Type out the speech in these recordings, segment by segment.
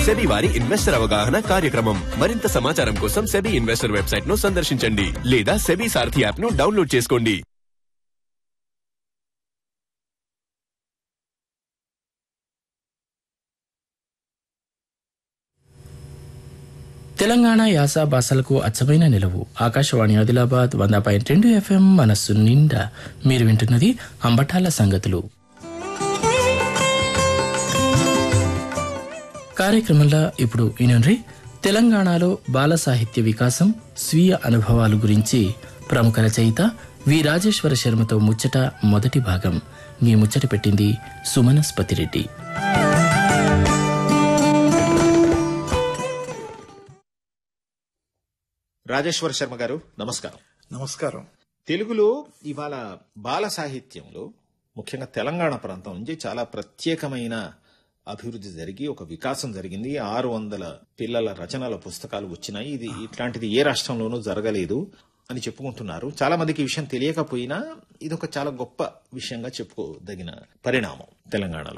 SEBI వారి investor అవగాహన కార్యక్రమం మరింత సమాచారం కోసం సెబీ ఇన్వెస్టర్ వెబ్సైట్ ను సందర్శించండి లేదా సెబీ సారథి యాప్ ను డౌన్లోడ్ చేసుకోండి తెలంగాణ యాస భాషలకు అచ్చమైన నిలవు ఆకాశవాణి ఆదిలాబాద్ వంద పాయింట్ రెండు ఎఫ్ఎం మనస్సు నిండా మీరు వింటున్నది అంబటాల సంగతులు కార్యక్రమంలో ఇప్పుడు ఈనండ్రి తెలంగాణలో బాల సాహిత్య వికాసం స్వీయ అనుభవాలు గురించి ప్రముఖ రచయిత వి రాజేశ్వర శర్మతో ముచ్చట మొదటి భాగం మీ ముచ్చట పెట్టింది సుమనస్పతిరెడ్డి రాజేశ్వర శర్మ గారు నమస్కారం నమస్కారం తెలుగులో ఇవాళ బాల సాహిత్యంలో ముఖ్యంగా తెలంగాణ ప్రాంతం నుంచి చాలా ప్రత్యేకమైన అభివృద్ధి జరిగి ఒక వికాసం జరిగింది ఆరు వందల పిల్లల రచనల పుస్తకాలు వచ్చినాయి ఇది ఇట్లాంటిది ఏ రాష్ట్రంలోనూ జరగలేదు అని చెప్పుకుంటున్నారు చాలా మందికి ఈ విషయం తెలియకపోయినా ఇది ఒక చాలా గొప్ప విషయంగా చెప్పుకోదగిన పరిణామం తెలంగాణలో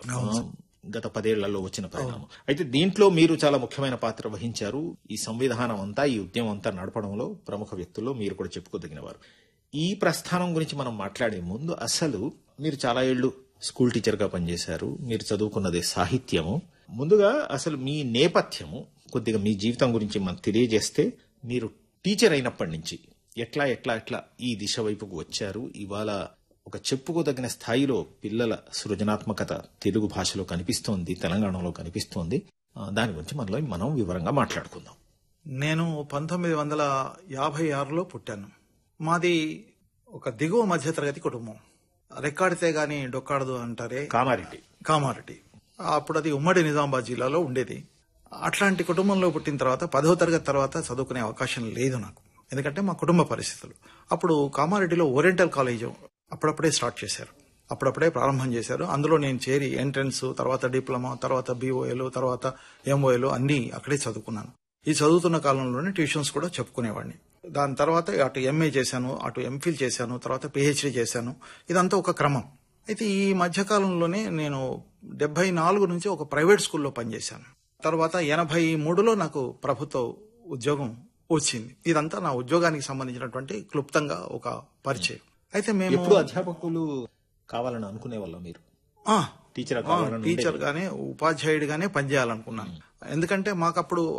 గత పదేళ్లలో వచ్చిన పరిణామం అయితే దీంట్లో మీరు చాలా ముఖ్యమైన పాత్ర వహించారు ఈ సంవిధానం అంతా ఈ ఉద్యమం అంతా నడపడంలో ప్రముఖ వ్యక్తుల్లో మీరు కూడా చెప్పుకోదగినవారు ఈ ప్రస్థానం గురించి మనం మాట్లాడే ముందు అసలు మీరు చాలా ఏళ్లు స్కూల్ టీచర్ గా పనిచేశారు మీరు చదువుకున్నది సాహిత్యము ముందుగా అసలు మీ నేపథ్యము కొద్దిగా మీ జీవితం గురించి మనకు తెలియజేస్తే మీరు టీచర్ అయినప్పటి నుంచి ఎట్లా ఎట్లా ఎట్లా ఈ దిశ వైపుకు వచ్చారు ఇవాళ ఒక చెప్పుకోదగిన స్థాయిలో పిల్లల సృజనాత్మకత తెలుగు భాషలో కనిపిస్తోంది తెలంగాణలో కనిపిస్తోంది ఆ, దాని గురించి మనలో మనం వివరంగా మాట్లాడుకుందాం నేను పంతొమ్మిది వందల యాభై ఆరులో పుట్టాను మాది ఒక దిగువ మధ్యతరగతి కుటుంబం రెక్కాడితే గాని డొక్కాడదు అంటారే కామారెడ్డి కామారెడ్డి అప్పుడు అది ఉమ్మడి నిజామాబాద్ జిల్లాలో ఉండేది అట్లాంటి కుటుంబంలో పుట్టిన తర్వాత పదో తరగతి తర్వాత చదువుకునే అవకాశం లేదు నాకు ఎందుకంటే మా కుటుంబ పరిస్థితులు అప్పుడు కామారెడ్డిలో ఓరియంటల్ కాలేజ్ అప్పుడప్పుడే స్టార్ట్ చేశారు అప్పుడప్పుడే ప్రారంభం చేశారు అందులో నేను చేరి ఎంట్రన్స్ తర్వాత డిప్లొమా తర్వాత బీఓఏలు తర్వాత ఎంఓఏలు అన్ని అక్కడే చదువుకున్నాను ఈ చదువుతున్న కాలంలోనే ట్యూషన్స్ కూడా చెప్పుకునేవాడిని దాని తర్వాత అటు ఎంఏ చేశాను అటు ఎంఫిల్ చేశాను తర్వాత పిహెచ్డి చేశాను ఇదంతా ఒక క్రమం అయితే ఈ మధ్య కాలంలోనే నేను డెబ్బై నాలుగు నుంచి ఒక ప్రైవేట్ స్కూల్లో పనిచేశాను తర్వాత ఎనభై మూడులో నాకు ప్రభుత్వ ఉద్యోగం వచ్చింది ఇదంతా నా ఉద్యోగానికి సంబంధించినటువంటి క్లుప్తంగా ఒక పరిచయం అయితే మేము ఎప్పుడు అధ్యాపకులు కావాలని అనుకునే వాళ్ళ మీరు ఆ, టీచర్ ఆ, టీచర్ గానే ఉపాధ్యాయుడిగానే పనిచేయాలనుకున్నాను ఎందుకంటే మాకు అప్పుడు